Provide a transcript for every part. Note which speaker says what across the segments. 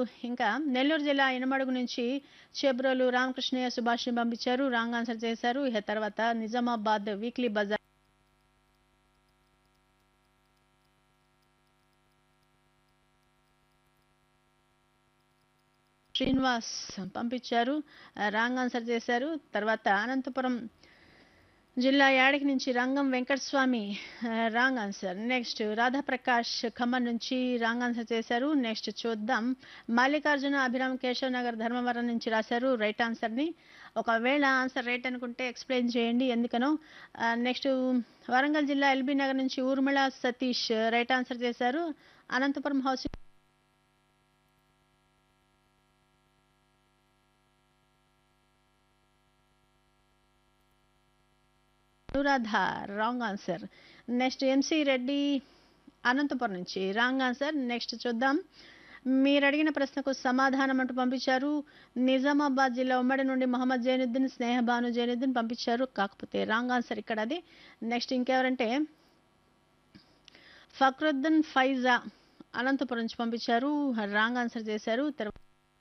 Speaker 1: ఇంకా నెల్లూరు జిల్లా ఇనమడుగు నుంచి చెబ్రోలు రామకృష్ణయ్య సుభాష్ని పంపించారు రాంగ్ ఆన్సర్ చేశారు ఇక తర్వాత నిజామాబాద్ వీక్లీ బజార్ శ్రీనివాస్ పంపించారు రాంగ్ ఆన్సర్ చేశారు తర్వాత అనంతపురం జిల్లా యాడికి నుంచి Rangam Venkataswamy wrong answer next Radhaprakash Khammam నుంచి రాంగ్ ఆన్సర్ చేశారు నెక్స్ట్ చూద్దాం మల్లికార్జున అభిరామ్ కేశవ్ నగర్ ధర్మవరం నుంచి రాశారు రైట్ ఆన్సర్ని ఒకవేళ ఆన్సర్ రైట్ అనుకుంటే ఎక్స్ప్లెయిన్ చేయండి ఎందుకనో నెక్స్ట్ వరంగల్ జిల్లా ఎల్బీ నగర్ నుంచి ఊర్మిళ సతీష్ రైట్ ఆన్సర్ చేశారు Anantapuram house Anuradha wrong answer next MC Reddy Anantapuram నుంచి రాంగ్ ఆన్సర్ నెక్స్ట్ చూద్దాం మీరు అడిగిన ప్రశ్నకు సమాధానం అంటూ పంపించారు నిజామాబాద్ జిల్లా ఉమ్మడి నుండి మొహమ్మద్ జైనుద్దీన్ స్నేహబాను జైనుద్దీన్ పంపించారు కాకపోతే రాంగ్ ఆన్సర్ ఇక్కడ అది నెక్స్ట్ ఇంకెవరంటే ఫక్రుద్దీన్ ఫైజా అనంతపురం నుంచి పంపించారు రాంగ్ ఆన్సర్ చేశారు తర్వాత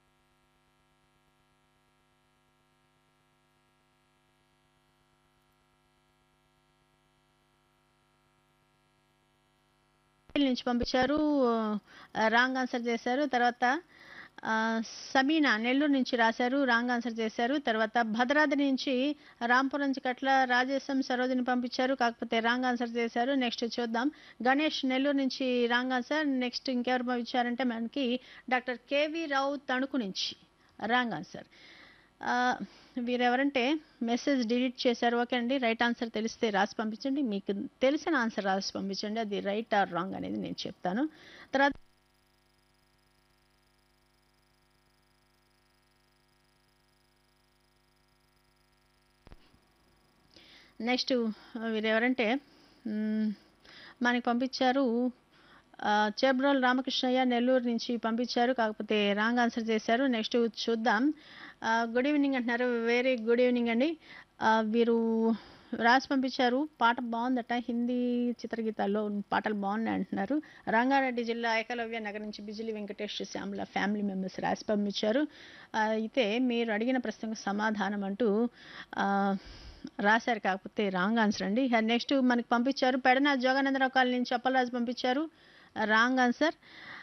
Speaker 1: నుంచి పంపించారు రాంగ్ ఆన్సర్ చేశారు తర్వాత సమీనా నెల్లూరు నుంచి రాశారు రాంగ్ ఆన్సర్ చేశారు తర్వాత భద్రాద్రి నుంచి రాంపురం కట్ల రాజేశం సరోజిని పంపించారు కాకపోతే రాంగ్ ఆన్సర్ చేశారు నెక్స్ట్ చూద్దాం గణేష్ నెల్లూరు నుంచి రాంగ్ ఆన్సర్ నెక్స్ట్ ఇంకెవరు పంపించారంటే మనకి డాక్టర్ కేవీ రావు తణుకు నుంచి రాంగ్ ఆన్సర్ వీరెవరంటే మెసేజ్ డిలీట్ చేశారు ఓకే అండి రైట్ ఆన్సర్ తెలిస్తే రాసి పంపించండి మీకు తెలిసిన ఆన్సర్ రాసి పంపించండి అది రైట్ ఆర్ రాంగ్ అనేది నేను చెప్తాను తర్వాత నెక్స్ట్ వీరెవరంటే మనకి పంపించారు చెబ్రోల్ రామకృష్ణయ్య నెల్లూరు నుంచి పంపించారు కాకపోతే రాంగ్ ఆన్సర్ చేశారు నెక్స్ట్ చూద్దాం గుడ్ ఈవినింగ్ అంటున్నారు వెరీ గుడ్ ఈవినింగ్ అండి వీరు రాసి పంపించారు పాట బాగుందట హిందీ చిత్రగీతాల్లో పాటలు బాగున్నాయి అంటున్నారు రంగారెడ్డి జిల్లా ఏకలవ్య నగర్ నుంచి బిజిలి వెంకటేష్ శ్యామల ఫ్యామిలీ మెంబర్స్ రాసి పంపించారు అయితే మీరు అడిగిన ప్రశ్నకు సమాధానం అంటూ రాశారు కాకపోతే రాంగ్ ఆన్సర్ అండి నెక్స్ట్ మనకి పంపించారు పెడన జోగానందరావు కాలనీ నుంచి అప్పలరాజు పంపించారు రాంగ్ ఆన్సర్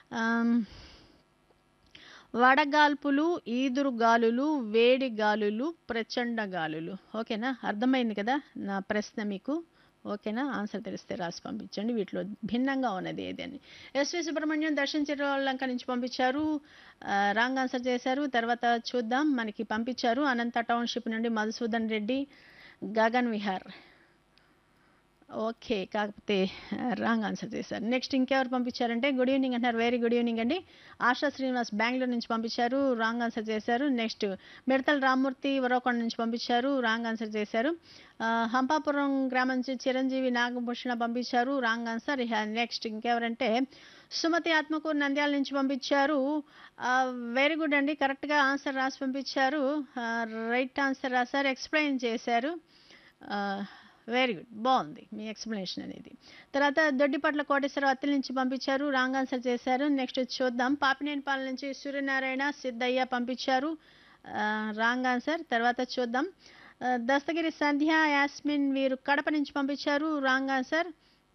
Speaker 1: వడగాల్పులు ఈదురు గాలులు వేడి గాలులు ప్రచండ గాలులు ఓకేనా అర్థమైంది కదా నా ప్రశ్న మీకు ఓకేనా ఆన్సర్ తెలిస్తే రాసి పంపించండి వీటిలో భిన్నంగా ఉన్నది ఏది అని ఎస్వి సుబ్రహ్మణ్యం దర్శన్ చిరలంక నుంచి పంపించారు రాంగ్ ఆన్సర్ చేశారు తర్వాత చూద్దాం మనకి పంపించారు అనంత టౌన్షిప్ నుండి మధుసూదన్ రెడ్డి గగన్ విహార్ ఓకే కాకపోతే రాంగ్ ఆన్సర్ చేశారు నెక్స్ట్ ఇంకెవరు పంపించారంటే గుడ్ ఈవినింగ్ అంటున్నారు వెరీ గుడ్ ఈవినింగ్ అండి ఆశా శ్రీనివాస్ బెంగళూరు నుంచి పంపించారు రాంగ్ ఆన్సర్ చేశారు నెక్స్ట్ మిడతల రామ్మూర్తి వరోకొండ నుంచి పంపించారు రాంగ్ ఆన్సర్ చేశారు హంపాపురం గ్రామం నుంచి చిరంజీవి నాగభూషణ పంపించారు రాంగ్ ఆన్సర్ నెక్స్ట్ ఇంకెవరంటే సుమతి ఆత్మకూరు నంద్యాల నుంచి పంపించారు వెరీ గుడ్ అండి కరెక్ట్గా ఆన్సర్ రాసి పంపించారు రైట్ ఆన్సర్ రాశారు ఎక్స్ప్లెయిన్ చేశారు వెరీ గుడ్ బాగుంది మీ ఎక్స్ప్లెనేషన్ అనేది తర్వాత దొడ్డిపట్ల కోటేశ్వరరావు అత్తిల నుంచి పంపించారు రాంగ్ ఆన్సర్ చేశారు నెక్స్ట్ చూద్దాం పాపినేనిపాలెం నుంచి సూర్యనారాయణ సిద్ధయ్య పంపించారు రాంగ్ ఆన్సర్ తర్వాత చూద్దాం దస్తగిరి సంధ్య యాస్మిన్ వీరు కడప నుంచి పంపించారు రాంగ్ ఆన్సర్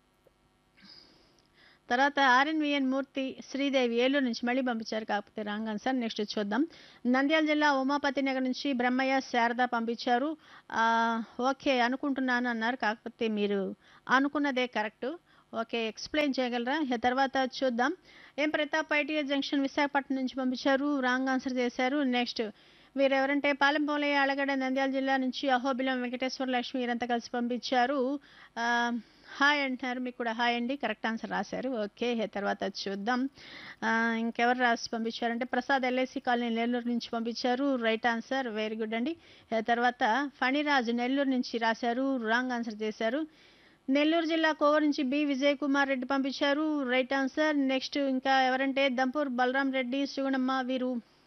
Speaker 1: తర్వాత ఆర్ఎన్విఎన్ మూర్తి శ్రీదేవి ఏలూరు నుంచి మళ్ళీ పంపించారు కాకపోతే రాంగ్ ఆన్సర్ నెక్స్ట్ చూద్దాం నంద్యాల జిల్లా ఉమాపతి నగర్ నుంచి బ్రహ్మయ్య శారద పంపించారు ఓకే అనుకుంటున్నాను అన్నారు కాకపోతే మీరు అనుకున్నదే కరెక్ట్ ఓకే ఎక్స్ప్లెయిన్ చేయగలరా తర్వాత చూద్దాం ఏం ప్రతాప్ ఐటీఐ జంక్షన్ విశాఖపట్నం నుంచి పంపించారు రాంగ్ ఆన్సర్ చేశారు నెక్స్ట్ వీరెవరంటే పాలెంపోలయ్య అలగడ నంద్యాల జిల్లా నుంచి అహోబిలం వెంకటేశ్వర లక్ష్మి వీరంతా కలిసి పంపించారు హాయ్ అంటున్నారు మీకు కూడా హాయ్ అండి కరెక్ట్ ఆన్సర్ రాశారు ఓకే తర్వాత చూద్దాం ఇంకెవరు రాసి పంపించారంటే ప్రసాద్ ఎల్ఐసి కాలనీ నెల్లూరు నుంచి పంపించారు రైట్ ఆన్సర్ వెరీ గుడ్ అండి తర్వాత ఫణిరాజు నెల్లూరు నుంచి రాశారు రాంగ్ ఆన్సర్ చేశారు నెల్లూరు జిల్లా కోవూరు నుంచి బి విజయ్ కుమార్ రెడ్డి పంపించారు రైట్ ఆన్సర్ నెక్స్ట్ ఇంకా ఎవరంటే దంపూర్ బలరాం రెడ్డి సుగుణమ్మ వీరు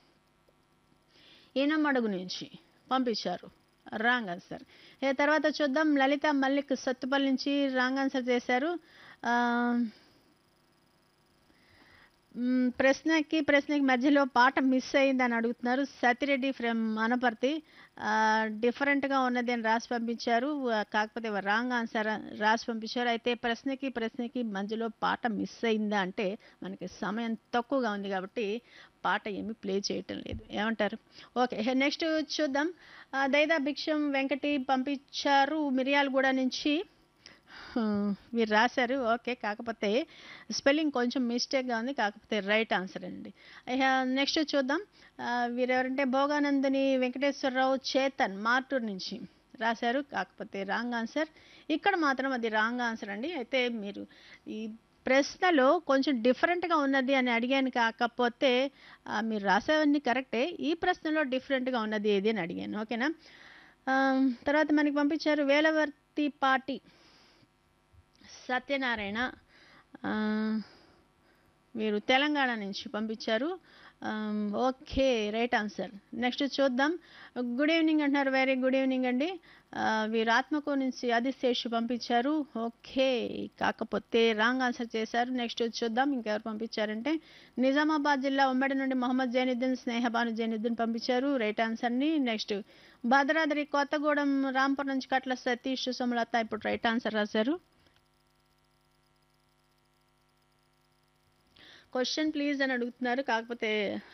Speaker 1: ఈనమడుగు నుంచి పంపించారు రాంగ్ ఆన్సర్ ఏ తర్వాత చూద్దాం లలిత మల్లిక్ సత్తుపల్లి నుంచి రాంగ్ ఆన్సర్ చేశారు మ్, ప్రశ్నకి ప్రశ్నకి మధ్యలో పాట మిస్ అయిందని అడుగుతున్నారు సతిరెడ్డి ఫ్రమ్ అనపర్తి ఆ, డిఫరెంట్గా ఉన్నది అని రాసి పంపించారు ఆ, కాకపోతే రాంగ్ ఆన్సర్ రాసి పంపించారు అయితే ప్రశ్నకి ప్రశ్నకి మధ్యలో పాట మిస్ అయిందా అంటే మనకి సమయం తక్కువగా ఉంది కాబట్టి పాట ఏమీ ప్లే చేయటం లేదు ఏమంటారు ఓకే నెక్స్ట్ చూద్దాం ఆ, దైదా భిక్షం వెంకటి పంపించారు మిర్యాలగూడ నుంచి హ్మ్, మీరు రాశారు ఓకే కాకపోతే స్పెల్లింగ్ కొంచెం మిస్టేక్గా ఉంది కాకపోతే రైట్ ఆన్సర్ అండి నెక్స్ట్ చూద్దాం ఆ, వీరెవరంటే భోగానందని వెంకటేశ్వరరావు చేతన్ మార్టూర్ నుంచి రాశారు కాకపోతే రాంగ్ ఆన్సర్ ఇక్కడ మాత్రం అది రాంగ్ ఆన్సర్ అండి అయితే మీరు ఈ ప్రశ్నలో కొంచెం డిఫరెంట్గా ఉన్నది అని అడిగాను కాకపోతే ఆ, మీరు రాసేవన్నీ కరెక్టే ఈ ప్రశ్నలో డిఫరెంట్గా ఉన్నది ఏది అని అడిగాను ఓకేనా ఆ, తర్వాత మనకి పంపించారు వేలవర్తి పాటి సత్యనారాయణ ఆ, వీరు తెలంగాణ నుంచి పంపించారు um, okay right answer next చూద్దాం గుడ్ ఈవినింగ్ అంటున్నారు వెరీ గుడ్ ఈవినింగ్ అండి ఆ, వీరు ఆత్మకూరు నుంచి ఆదిశేషు పంపించారు ఓకే కాకపోతే రాంగ్ ఆన్సర్ చేశారు నెక్స్ట్ చూద్దాం ఇంకెవరు పంపించారంటే నిజామాబాద్ జిల్లా ఉమ్మడి నుండి మొహమ్మద్ జైనుద్దీన్ స్నేహబాను జైనుద్దీన్ పంపించారు రైట్ ఆన్సర్ని నెక్స్ట్ భద్రాద్రి కొత్తగూడెం రాంపూర్ నుంచి కట్ల సతీష్ సుమలత ఇప్పుడు రైట్ ఆన్సర్ రాశారు క్వశ్చన్ ప్లీజ్ అని అడుగుతున్నారు కాకపోతే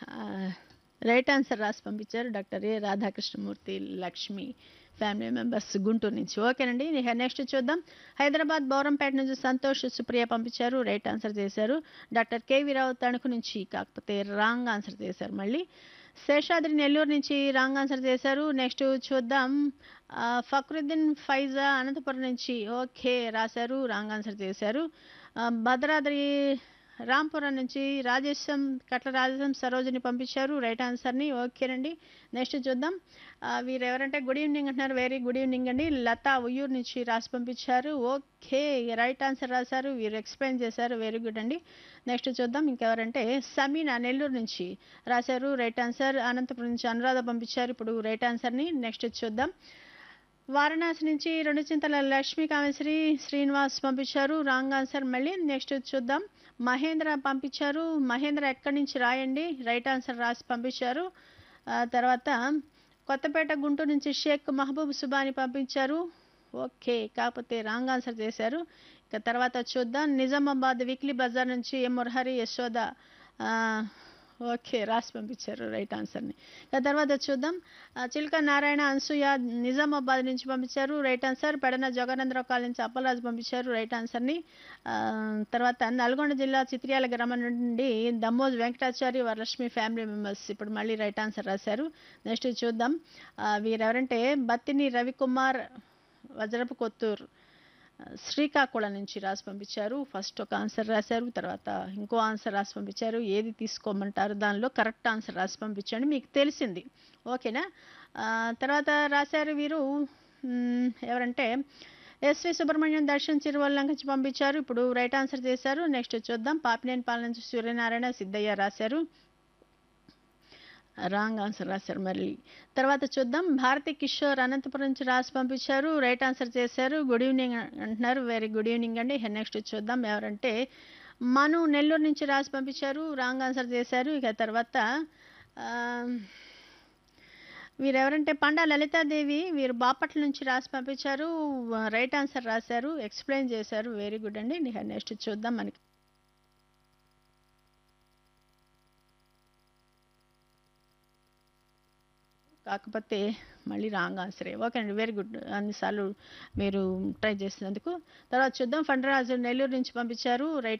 Speaker 1: రైట్ ఆన్సర్ రాసి పంపించారు doctor A Radhakrishnamurthy Lakshmi family members Guntur నుంచి ఓకేనండి నెక్స్ట్ చూద్దాం హైదరాబాద్ బౌరంపేట నుంచి సంతోష్ సుప్రియ పంపించారు రైట్ ఆన్సర్ చేశారు డాక్టర్ కేవీ రావు తణుకు నుంచి కాకపోతే రాంగ్ ఆన్సర్ చేశారు మళ్ళీ శేషాద్రి నెల్లూరు నుంచి రాంగ్ ఆన్సర్ చేశారు నెక్స్ట్ చూద్దాం ఆ, ఫక్రుద్దీన్ ఫైజా అనంతపురం నుంచి ఓకే రాశారు రాంగ్ ఆన్సర్ చేశారు ఆ, భద్రాద్రి రాంపురం నుంచి రాజేశం కట్ల రాజేశం సరోజిని పంపించారు రైట్ ఆన్సర్ని ఓకేనండి నెక్స్ట్ చూద్దాం ఆ, వీరు ఎవరంటే గుడ్ ఈవినింగ్ అంటున్నారు వెరీ గుడ్ ఈవినింగ్ అండి లతా ఉయ్యూరు నుంచి రాసి పంపించారు ఓకే రైట్ ఆన్సర్ రాశారు వీరు ఎక్స్ప్లెయిన్ చేశారు వెరీ గుడ్ అండి నెక్స్ట్ చూద్దాం ఇంకెవరంటే సమీనా నెల్లూరు నుంచి రాశారు రైట్ ఆన్సర్ అనంతపురం నుంచి అనురాధ పంపించారు ఇప్పుడు రైట్ ఆన్సర్ని నెక్స్ట్ చూద్దాం వారణాసి నుంచి రెండు చింతల లక్ష్మీ కామేశ్వరి శ్రీనివాస్ పంపించారు రాంగ్ ఆన్సర్ మళ్ళీ నెక్స్ట్ చూద్దాం మహేంద్ర పంపించారు మహేంద్ర ఎక్కడి నుంచి రాయండి రైట్ ఆన్సర్ రాసి పంపించారు ఆ తర్వాత కొత్తపేట గుంటూరు నుంచి షేక్ మహబూబ్ సుబాని పంపించారు ఓకే కాకపోతే రాంగ్ ఆన్సర్ చేశారు ఇక తర్వాత చూద్దాం నిజామాబాద్ వీక్లీ బజార్ నుంచి ఎం మురహరి యశోద ఆ, ఓకే రాసి పంపించారు రైట్ ఆన్సర్ని ఇక తర్వాత చూద్దాం ఆ, చిలుక నారాయణ అన్సూయ నిజామాబాద్ నుంచి పంపించారు రైట్ ఆన్సర్ పెడన జగనేంద్ర కాల్ నుంచి అప్పలరాజు పంపించారు రైట్ ఆన్సర్ని ఆ, తర్వాత నల్గొండ జిల్లా చిత్రియాల గ్రామం నుండి దమ్మోజ్ వెంకటాచారి వరలక్ష్మి ఫ్యామిలీ మెంబర్స్ ఇప్పుడు మళ్ళీ రైట్ ఆన్సర్ రాశారు నెక్స్ట్ చూద్దాం ఆ, వీరెవరంటే బత్తిని రవికుమార్ వజ్రపు కొత్తూరు శ్రీకాకుళం నుంచి రాసి పంపించారు ఫస్ట్ ఒక ఆన్సర్ రాశారు తర్వాత ఇంకో ఆన్సర్ రాసి పంపించారు ఏది తీసుకోమంటారు దానిలో కరెక్ట్ ఆన్సర్ రాసి పంపించండి మీకు తెలిసింది ఓకేనా ఆ, తర్వాత రాశారు వీరు మ్, ఎవరంటే ఎస్వి సుబ్రహ్మణ్యం దర్శన్ చిరువల్ల నుంచి పంపించారు ఇప్పుడు రైట్ ఆన్సర్ చేశారు నెక్స్ట్ చూద్దాం పాపినేని పాలన నుంచి సూర్యనారాయణ సిద్ధయ్య రాశారు రాంగ్ ఆన్సర్ రాశారు మళ్ళీ తర్వాత చూద్దాం భారతి కిషోర్ అనంతపురం నుంచి రాసి పంపించారు రైట్ ఆన్సర్ చేశారు గుడ్ ఈవినింగ్ అంటున్నారు వెరీ గుడ్ ఈవినింగ్ అండి నెక్స్ట్ చూద్దాం ఎవరంటే మను నెల్లూరు నుంచి రాసి పంపించారు రాంగ్ ఆన్సర్ చేశారు ఇక తర్వాత ఆ, వీరెవరంటే పండా లలితాదేవి వీరు బాపట్ల నుంచి రాసి పంపించారు రైట్ ఆన్సర్ రాశారు ఎక్స్ప్లెయిన్ చేశారు వెరీ గుడ్ అండి నెక్స్ట్ చూద్దాం మనకి కాకపోతే మళ్ళీ రాంగ్ ఆన్సరే ఓకే అండి వెరీ గుడ్ అన్నిసార్లు మీరు ట్రై చేసినందుకు తర్వాత చూద్దాం ఫండరాజు నెల్లూరు నుంచి పంపించారు రైట్